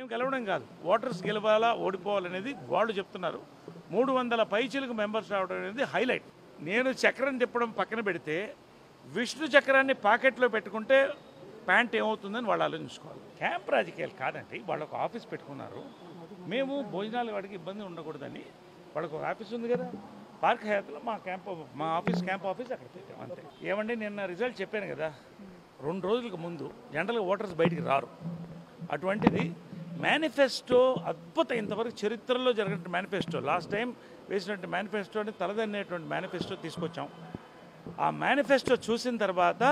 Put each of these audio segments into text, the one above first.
మేము గెలవడం కాదు ఓటర్స్ గెలవాలా ఓడిపోవాలనేది వాళ్ళు చెప్తున్నారు మూడు వందల పైచీలకు మెంబర్స్ రావడం అనేది హైలైట్ నేను చక్రం తిప్పడం పక్కన పెడితే విష్ణు చక్రాన్ని పాకెట్లో పెట్టుకుంటే ప్యాంట్ ఏమవుతుందని వాళ్ళు ఆలోచించుకోవాలి క్యాంప్ రాజకీయాలు కాదండి వాళ్ళు ఒక ఆఫీస్ పెట్టుకున్నారు మేము భోజనాలు వాడికి ఇబ్బంది ఉండకూడదని వాళ్ళకు ఒక ఆఫీస్ ఉంది కదా పార్క్ హయాత్లో మా క్యాంప్ మా ఆఫీస్ క్యాంప్ ఆఫీస్ అక్కడ పెట్టాం అంతే ఏమండి నిన్న రిజల్ట్ చెప్పాను కదా రెండు రోజులకు ముందు జనరల్గా ఓటర్స్ బయటికి రారు అటువంటిది మేనిఫెస్టో అద్భుత ఇంతవరకు చరిత్రలో జరిగిన మేనిఫెస్టో లాస్ట్ టైం వేసినటువంటి మేనిఫెస్టోని తలదన్నేటువంటి మేనిఫెస్టో తీసుకొచ్చాం ఆ మేనిఫెస్టో చూసిన తర్వాత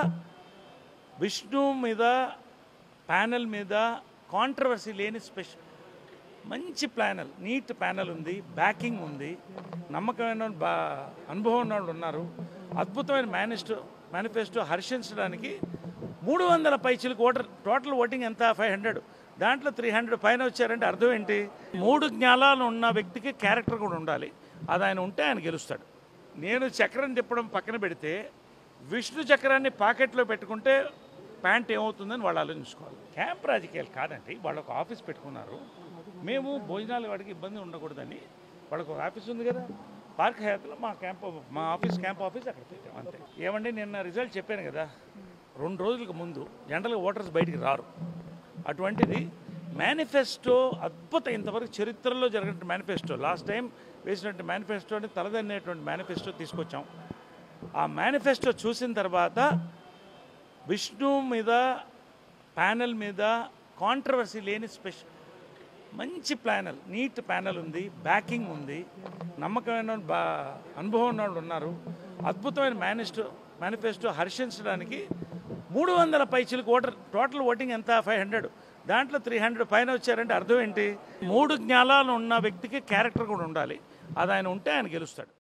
విష్ణు మీద ప్యానెల్ మీద కాంట్రవర్సీ లేని స్పెషల్ మంచి ప్యానెల్ నీట్ ప్యానెల్ ఉంది బ్యాకింగ్ ఉంది నమ్మకమైన బా అనుభవం ఉన్న వాళ్ళు ఉన్నారు అద్భుతమైన మేనిస్టో మేనిఫెస్టో హర్షించడానికి మూడు వందల పైచీలకు ఓటర్ టోటల్ ఓటింగ్ ఎంత ఫైవ్ హండ్రెడ్ దాంట్లో త్రీ హండ్రెడ్ పైన వచ్చారంటే అర్థం ఏంటి మూడు జ్ఞానాలు ఉన్న వ్యక్తికి క్యారెక్టర్ కూడా ఉండాలి అది ఆయన ఉంటే ఆయన గెలుస్తాడు నేను చక్రం తిప్పడం పక్కన పెడితే విష్ణు చక్రాన్ని పాకెట్లో పెట్టుకుంటే ప్యాంట్ ఏమవుతుందని వాళ్ళు ఆలోచించుకోవాలి క్యాంప్ రాజకీయాలు కాదండి వాళ్ళు ఒక ఆఫీస్ పెట్టుకున్నారు మేము భోజనాలు వాడికి ఇబ్బంది ఉండకూడదని వాళ్ళకు ఒక ఆఫీస్ ఉంది కదా పార్క్ హయాత్లో మా క్యాంప్ మా ఆఫీస్ క్యాంప్ ఆఫీస్ అక్కడ పెట్టాం అంతే ఏమండి నిన్న రిజల్ట్ చెప్పాను కదా రెండు రోజులకు ముందు జనరల్గా ఓటర్స్ బయటికి రారు అటువంటిది మేనిఫెస్టో అద్భుత ఇంతవరకు చరిత్రలో జరిగిన మేనిఫెస్టో లాస్ట్ టైం వేసినటువంటి మేనిఫెస్టోని తలదన్నేటువంటి మేనిఫెస్టో తీసుకొచ్చాం ఆ మేనిఫెస్టో చూసిన తర్వాత విష్ణు మీద ప్యానెల్ మీద కాంట్రవర్సీ లేని స్పెషల్ మంచి ప్యానెల్ నీట్ ప్యానెల్ ఉంది బ్యాకింగ్ ఉంది నమ్మకమైన బా అనుభవం ఉన్న వాళ్ళు ఉన్నారు అద్భుతమైన మేనిస్టో మేనిఫెస్టో హర్షించడానికి మూడు వందల పైచీలకు ఓటర్ టోటల్ ఓటింగ్ ఎంత ఫైవ్ హండ్రెడ్ దాంట్లో త్రీ హండ్రెడ్ పైన వచ్చారంటే అర్థం ఏంటి మూడు జ్ఞానాలు ఉన్న వ్యక్తికి క్యారెక్టర్ కూడా ఉండాలి అది ఆయన ఉంటే ఆయన గెలుస్తాడు